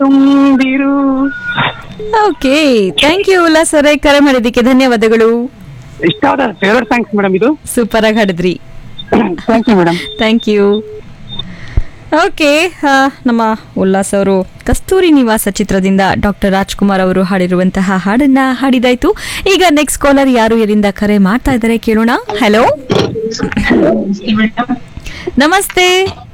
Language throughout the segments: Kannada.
ತುಂಬಿರು ಓಕೆ ಥ್ಯಾಂಕ್ ಯು ಉಲ್ಲಾಸ್ ಅವರೇ ಕರೆ ಮಾಡಿದ್ದಕ್ಕೆ ಧನ್ಯವಾದಗಳು ಇಷ್ಟವಾದ ಫೇವ್ರೆಟ್ ಥ್ಯಾಂಕ್ಸ್ ಮೇಡಮ್ ಇದು ಸೂಪರ್ ಆಗಿ ಹಾಡಿದ್ರಿ thank you madam thank you okay ನಮ್ಮ ಉಲ್ಲಾಸ್ ಅವರು ಕಸ್ತೂರಿ ನಿವಾಸ ಚಿತ್ರದಿಂದ ಡಾಕ್ಟರ್ ರಾಜ್ಕುಮಾರ್ ಅವರು ಹಾಡಿರುವಂತಹ ಹಾಡನ್ನ ಹಾಡಿದಾಯ್ತು ಈಗ ನೆಕ್ಸ್ಟ್ ಕಾಲರ್ ಯಾರು ಎಲ್ಲಿಂದ ಕರೆ ಮಾಡ್ತಾ ಇದ್ದಾರೆ ಕೇಳೋಣ ಹಲೋ ನಮಸ್ತೆ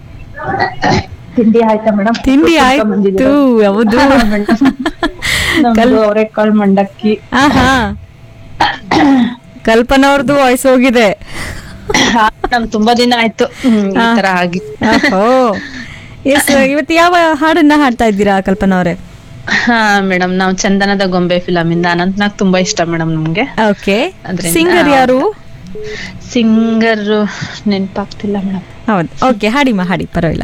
ತಿಂಡಿ ಆಯ್ತಾ ಮೇಡಮ್ ತಿಂಡಿ ಆಯ್ತು ಹೌದು ನಮ್ದು ಅವರೆಕಾಳು ಮಂಡಕ್ಕಿ ಆಹಾ ಕಲ್ಪನಾ ಅವ್ರದ್ದು ವಾಯ್ಸ್ ಹೋಗಿದೆ ನಮ್ ತುಂಬಾ ದಿನ ಆಯ್ತು ಹ್ಮ್, ಈ ಹಾ. ತರ ಆಗಿ ಓಹೋ ಎಸ್ ಇವತ್ತು ಯಾವ ಹಾಡನ್ನ ಹಾಡ್ತಾ ಇದ್ದೀರಾ ಕಲ್ಪನಾ ಅವರೇ ಹಾ ಮೇಡಮ್ ನಾವು ಚಂದನದ ಗೊಂಬೆ ಫಿಲಮ್ ಇಂದ ಅನಂತ್ನಾಗ್ ತುಂಬಾ ಇಷ್ಟ ಮೇಡಮ್ ನಮ್ಗೆ ಓಕೆ ಅದ್ರಿಂದ- ಸಿಂಗರ್ ಯಾರು ಸಿಂಗರ್ ನೆನ್ಪಾಗ್ತಿಲ್ಲ ಮೇಡಮ್ ಹೌದು ಓಕೆ ಹಾಡಿಮ್ಮ ಹಾಡಿ ಪರವಾಗಿಲ್ಲ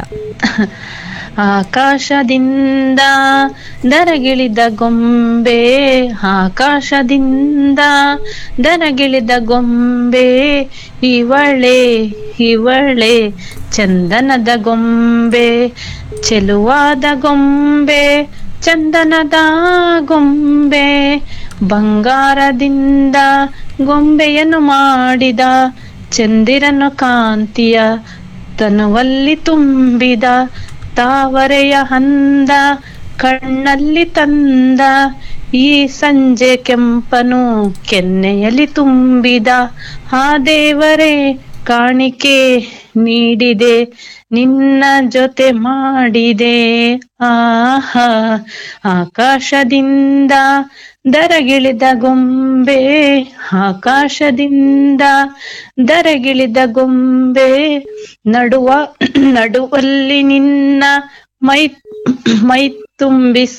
ಆಕಾಶದಿಂದ ದರಗಿಳಿದ ಗೊಂಬೆ ಆಕಾಶದಿಂದ ದರಗಿಳಿದ ಗೊಂಬೆ ಇವಳೆ ಇವಳೆ ಚಂದನದ ಗೊಂಬೆ ಚೆಲುವಾದ ಗೊಂಬೆ ಚಂದನದ ಗೊಂಬೆ ಬಂಗಾರದಿಂದ ಗೊಂಬೆಯನ್ನು ಮಾಡಿದ ಚಂದಿರನು ಕಾಂತಿಯ ತನುವಲ್ಲಿ ತುಂಬಿದ ತಾವರೆಯ ಹಂದ ಕಣ್ಣಲ್ಲಿ ತಂದ ಈ ಸಂಜೆ ಕೆಂಪನು ಕೆನ್ನೆಯಲ್ಲಿ ತುಂಬಿದ ಆ ದೇವರೇ ಕಾಣಿಕೆ ನೀಡಿದೆ ನಿನ್ನ ಜೊತೆ ಮಾಡಿದೆ ಆಹಾ ಆಕಾಶದಿಂದ ದರಗಿಳಿದ ಗೊಂಬೆ ಆಕಾಶದಿಂದ ದರಗಿಳಿದ ಗೊಂಬೆ ನಡುವ ನಡುವಲ್ಲಿ ನಿನ್ನ ಮೈ ಮೈ ತುಂಬಿಸ್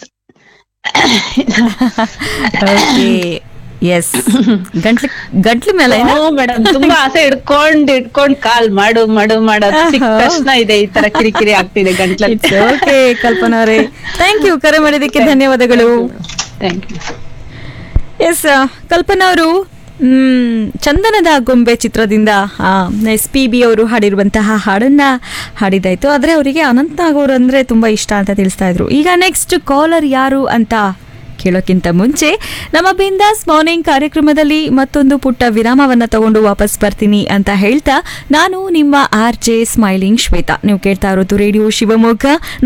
ಓಕೆ ಎಸ್ ಗಂಟ್ಲು ಗಂಟ್ಲು ಮೇಲೆ ಏನಾ? ಮೇಡಮ್ ತುಂಬಾ ಆಸೆ ಇಡ್ಕೊಂಡ್ ಇಡ್ಕೊಂಡ್ ಕಾಲ್ ಮಾಡು ಮಾಡು ಮಾಡೋದು ಸಿಕ್ಕ ಆಹಾ. ತಕ್ಷಣ ಇದೆ ಈ ತರ ಕಿರಿಕಿರಿ ಆಗ್ತಿದೆ ಗಂಟ್ಲಲ್ಲಿ It's okay ಕಲ್ಪನಾ ಅವರೇ ಥ್ಯಾಂಕ್ ಯು ಕರೆ ಮಾಡಿದ್ದಕ್ಕೆ ಧನ್ಯವಾದಗಳು ಥ್ಯಾಂಕ್ ಯು ಎಸ್ ಕಲ್ಪನಾ ಅವರು ಮ್, ಚಂದನದ ಗೊಂಬೆ ಚಿತ್ರದಿಂದ ಎಸ್ ಪಿ ಬಿ ಅವರು ಹಾಡಿರುವಂತಹ ಹಾಡನ್ನ ಹಾಡಿದಾಯ್ತು ಆದರೆ ಅವರಿಗೆ ಅನಂತನಾಗ್ ಅವರು ಅಂದ್ರೆ ತುಂಬಾ ಇಷ್ಟ ಅಂತ ತಿಳಿಸ್ತಾ ಇದ್ರು ಈಗ ನೆಕ್ಸ್ಟ್ ಕಾಲರ್ ಯಾರು ಅಂತ ಕೇಳೋಕ್ಕಿಂತ ಮುಂಚೆ ನಮ್ಮ ಬಿಂದಾಸ್ ಮಾರ್ನಿಂಗ್ ಕಾರ್ಯಕ್ರಮದಲ್ಲಿ ಮತ್ತೊಂದು ಪುಟ್ಟ ವಿರಾಮವನ್ನ ತಗೊಂಡು ವಾಪಸ್ ಬರ್ತೀನಿ ಅಂತ ಹೇಳ್ತಾ ನಾನು ನಿಮ್ಮ ಆರ್ ಜೆ ಸ್ಮೈಲಿಂಗ್ ಶ್ವೇತಾ ನೀವು ಕೇಳ್ತಾ ಇರೋದು ರೇಡಿಯೋ ಶಿವಮೊಗ್ಗ